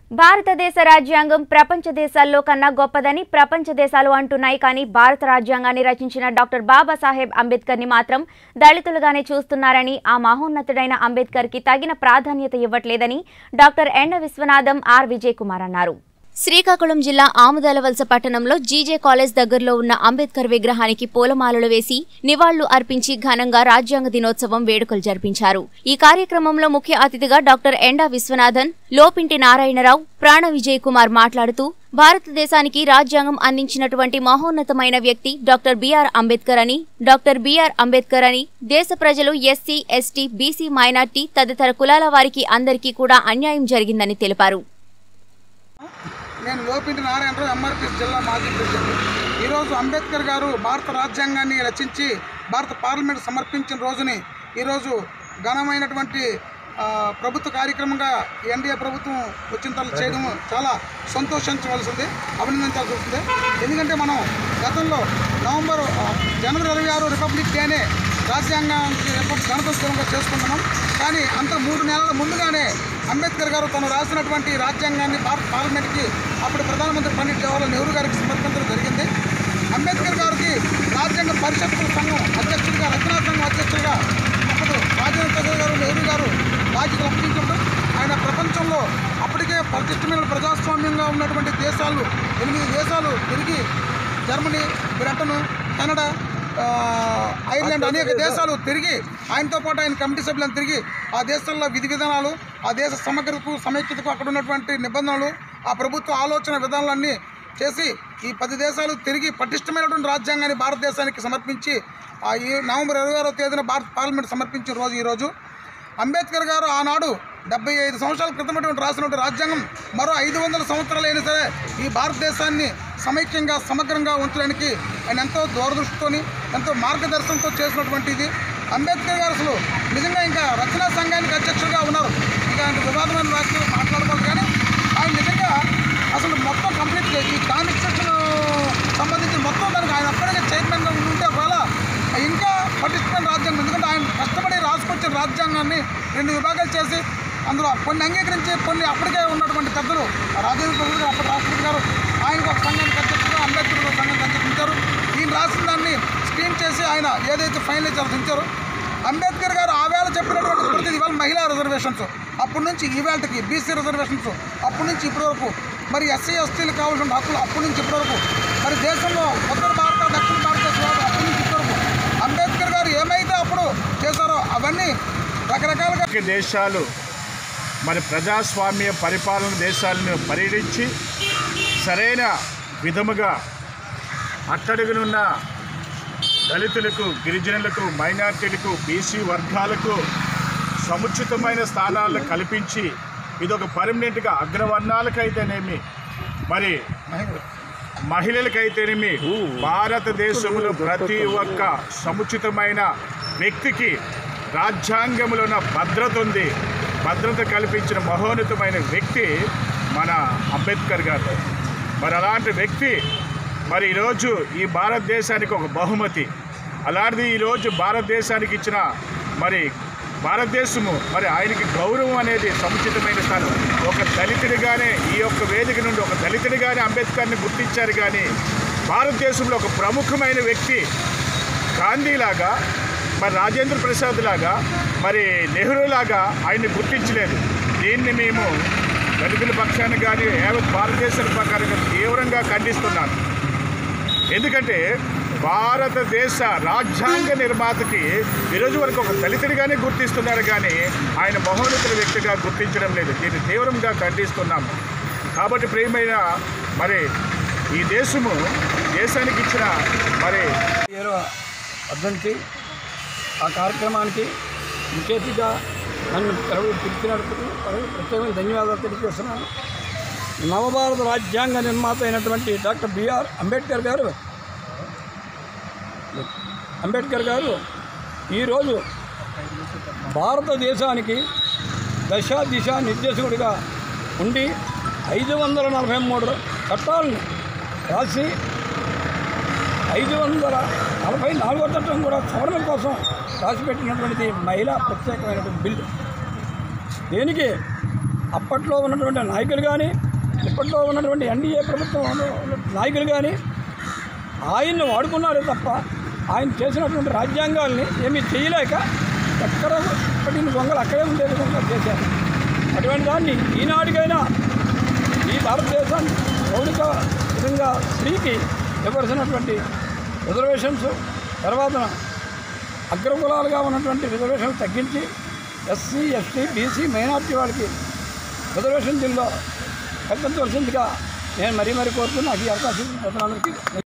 భారతదేశ రాజ్యాంగం ప్రపంచ దేశాల్లో కన్నా గొప్పదని ప్రపంచ దేశాలు అంటున్నాయి కానీ భారత రాజ్యాంగాన్ని రచించిన డాక్టర్ బాబాసాహెబ్ అంబేద్కర్ ని మాత్రం దళితులుగానే చూస్తున్నారని ఆ మహోన్నతుడైన అంబేద్కర్ కి తగిన ప్రాధాన్యత ఇవ్వట్లేదని డాక్టర్ ఎండ విశ్వనాథం ఆర్ విజయ్ కుమార్ అన్నారు శ్రీకాకుళం జిల్లా ఆముదాలవలస పట్టణంలో జీజే కాలేజ్ దగ్గరలో ఉన్న అంబేద్కర్ విగ్రహానికి పూలమాలలు వేసి నివాళులు అర్పించి ఘనంగా రాజ్యాంగ దినోత్సవం వేడుకలు జరిపించారు ఈ కార్యక్రమంలో ముఖ్య అతిథిగా డాక్టర్ ఎండా విశ్వనాథన్ లోపింటి నారాయణరావు ప్రాణ విజయ్ కుమార్ మాట్లాడుతూ భారతదేశానికి రాజ్యాంగం అందించినటువంటి మహోన్నతమైన వ్యక్తి డాక్టర్ బిఆర్ అంబేద్కర్ అని డాక్టర్ బిఆర్ అంబేద్కర్ అని దేశ ప్రజలు ఎస్సీ ఎస్టీ బీసీ మైనార్టీ తదితర కులాల వారికి అందరికీ కూడా అన్యాయం జరిగిందని తెలిపారు నేను లోపింటి నారాయణరావు ఎంఆర్పిఎస్ జిల్లా మాజీ ప్రెసిడెంట్ ఈరోజు అంబేద్కర్ గారు భారత రాజ్యాంగాన్ని రచించి భారత పార్లమెంట్ సమర్పించిన రోజుని ఈరోజు ఘనమైనటువంటి ఆ, ప్రభుత్వ కార్యక్రమంగా ఎన్డీఏ ప్రభుత్వం వచ్చిన తర్వాత చేయడం చాలా సంతోషించవలసింది అభినందించాల్సి వస్తుంది ఎందుకంటే మనం గతంలో నవంబర్ ఆ, జనవరి ఇరవై ఆరు రిపబ్లిక్ డేనే రాజ్యాంగానికి రిపబ్లిక్ గణతంత్రంగా చేసుకుంటున్నాం కానీ అంత మూడు నెలల ముందుగానే అంబేద్కర్ గారు తను రాసినటువంటి రాజ్యాంగాన్ని భారత పార్లమెంట్కి అప్పుడు ప్రధానమంత్రి పండిట్ జవహర్లాల్ నెహ్రూ గారికి సమర్పించడం జరిగింది అంబేద్కర్ గారికి రాజ్యాంగ పరిషత్తుల సంఘం అధ్యక్షుడిగా రచనా సంఘం అధ్యక్షుడిగా అప్పుడు రాజేంద్ర ప్రసాద్ గారు నెహ్రూ గారు బాధ్యతలు అప్పగించడం ఆయన ప్రపంచంలో అప్పటికే పటిష్టమైన ప్రజాస్వామ్యంగా ఉన్నటువంటి దేశాలు ఎనిమిది దేశాలు తిరిగి జర్మనీ బ్రిటన్ కెనడా ఆ, ఐర్లాండ్ అనేక దేశాలు తిరిగి ఆయనతో పాటు ఆయన కమిటీ సభ్యులను తిరిగి ఆ దేశాల్లో విధి విధానాలు ఆ దేశ సమగ్రతకు సమైక్యతకు అక్కడ ఉన్నటువంటి నిబంధనలు ఆ ప్రభుత్వ ఆలోచన విధానాలన్నీ చేసి ఈ పది దేశాలు తిరిగి పటిష్టమైనటువంటి రాజ్యాంగాన్ని భారతదేశానికి సమర్పించి ఆ ఈ నవంబర్ ఇరవై ఆరో తేదీన భారత పార్లమెంట్ సమర్పించిన రోజు ఈరోజు అంబేద్కర్ గారు ఆనాడు డెబ్బై ఐదు సంవత్సరాల క్రితమైనటువంటి రాసినటువంటి రాజ్యాంగం మరో ఐదు వందల సంవత్సరాలు అయినా సరే ఈ భారతదేశాన్ని సమైక్యంగా సమగ్రంగా ఉంచడానికి ఆయన ఎంతో దూరదృష్టితోని ఎంతో మార్గదర్శనంతో చేసినటువంటి ఇది అంబేద్కర్ గారు అసలు నిజంగా ఇంకా రచనా సంఘానికి అధ్యక్షుడిగా ఉన్నారు ఇంకా ఆయన వివాదమైన వ్యాఖ్యలు మాట్లాడుకోవాలి కానీ ఆయన నిజంగా అసలు మొత్తం కంప్లీట్గా ఈ కాన్స్టిట్యూషన్ సంబంధించి మొత్తం దానికి ఆయన అప్పటికే చైర్మన్గా ఉంటే ఒకవేళ ఇంకా పటిష్టమైన రాజ్యాంగం ఎందుకంటే ఆయన కష్టపడి రాసుకొచ్చిన రాజ్యాంగాన్ని రెండు విభాగాలు చేసి అందులో కొన్ని అంగీకరించి కొన్ని అప్పటికే ఉన్నటువంటి పెద్దలు రాజేంద్ర ప్రసాద్ గారు అప్పటి రాష్ట్రపతి గారు ఆయనకు ఒక సంఘానికి అధ్యక్షుడు అంబేద్కర్ ఒక సంఘానికి అధ్యక్షించారు ఈయన రాసిన దాన్ని స్క్రీన్ చేసి ఆయన ఏదైతే ఫైనల్ చేసి ఉంచారో అంబేద్కర్ గారు ఆ వేళ చెప్పినటువంటి ప్రతిది ఇవాళ మహిళా రిజర్వేషన్స్ అప్పటి నుంచి ఈ వేళకి బీసీ రిజర్వేషన్స్ అప్పటి నుంచి ఇప్పటి వరకు మరి ఎస్సీ ఎస్టీలకు కావాల్సిన హక్కులు అప్పటి నుంచి ఇప్పటి వరకు మరి దేశంలో ఉత్తర భారత దక్షిణ భారతదేశంలో అప్పటి నుంచి ఇప్పటి వరకు అంబేద్కర్ గారు ఏమైతే అప్పుడు చేశారో అవన్నీ రకరకాలుగా అనేక దేశాలు మరి ప్రజాస్వామ్య పరిపాలన దేశాలను పర్యటించి సరైన విధముగా అట్టడుగునున్న దళితులకు గిరిజనులకు మైనార్టీలకు బీసీ వర్గాలకు సముచితమైన స్థానాలను కల్పించి ఇదొక పర్మనెంట్గా అగ్రవర్ణాలకైతేనేమి మరి మహిళలకైతేనేమి భారతదేశంలో ప్రతి ఒక్క సముచితమైన వ్యక్తికి రాజ్యాంగంలో ఉన్న భద్రత ఉంది భద్రత కల్పించిన మహోన్నతమైన వ్యక్తి మన అంబేద్కర్ గారు మరి అలాంటి వ్యక్తి మరి ఈరోజు ఈ భారతదేశానికి ఒక బహుమతి అలాంటిది ఈరోజు భారతదేశానికి ఇచ్చిన మరి భారతదేశము మరి ఆయనకి గౌరవం అనేది సముచితమైన స్థానం ఒక దళితుడిగానే ఈ యొక్క వేదిక నుండి ఒక దళితుడిగానే అంబేద్కర్ని గుర్తించారు కానీ భారతదేశంలో ఒక ప్రముఖమైన వ్యక్తి గాంధీలాగా మరి రాజేంద్ర ప్రసాద్ లాగా మరి నెహ్రూ లాగా ఆయన్ని గుర్తించలేదు దీన్ని మేము దళితుల పక్షాన్ని కానీ యావత్ భారతదేశం ప్రకారంగా తీవ్రంగా ఖండిస్తున్నాను ఎందుకంటే భారతదేశ రాజ్యాంగ నిర్మాతకి ఈరోజు వరకు ఒక దళితుడిగానే గుర్తిస్తున్నారు కానీ ఆయన మహోన్నతుల వ్యక్తిగా గుర్తించడం లేదు దీన్ని తీవ్రంగా ఖండిస్తున్నాము కాబట్టి ప్రియమైన మరి ఈ దేశము దేశానికి ఇచ్చిన మరి ఏరో వర్ధంతి ఆ కార్యక్రమానికి ముఖ్య అతిథిగా నన్ను పిలవ పిలిచినందుకు ప్రత్యేకమైన ధన్యవాదాలు తెలియజేస్తున్నాను నవభారత రాజ్యాంగ నిర్మాత అయినటువంటి డాక్టర్ బిఆర్ అంబేద్కర్ గారు అంబేద్కర్ గారు ఈరోజు భారతదేశానికి దశ దిశ నిర్దేశకుడిగా ఉండి ఐదు వందల నలభై మూడు చట్టాలను రాసి ఐదు వందల నలభై నాలుగో చట్టం కూడా సవరణ కోసం రాసిపెట్టినటువంటిది మహిళా ప్రత్యేకమైనటువంటి బిల్లు దేనికి అప్పట్లో ఉన్నటువంటి నాయకులు కానీ ఇప్పట్లో ఉన్నటువంటి ఎన్డీఏ ప్రభుత్వం ఉన్న నాయకులు కానీ ఆయన్ని వాడుకున్నారే తప్ప ఆయన చేసినటువంటి రాజ్యాంగాల్ని ఏమీ చేయలేక ఎక్కడ పట్టిన దొంగలు అక్కడే ఉండే విధంగా చేశారు అటువంటి దాన్ని ఈనాటికైనా ఈ భారతదేశాన్ని మౌలిక విధంగా స్త్రీకి ఇవ్వాల్సినటువంటి రిజర్వేషన్స్ తర్వాత అగ్రకులాలుగా ఉన్నటువంటి రిజర్వేషన్లు తగ్గించి ఎస్సీ ఎస్టీ బీసీ మైనార్టీ వాళ్ళకి రిజర్వేషన్ బిల్లో కల్పించవలసిందిగా నేను మరీ మరీ కోరుతూ నాకు ఈ అవకాశం ఇచ్చిన ప్రజలందరికీ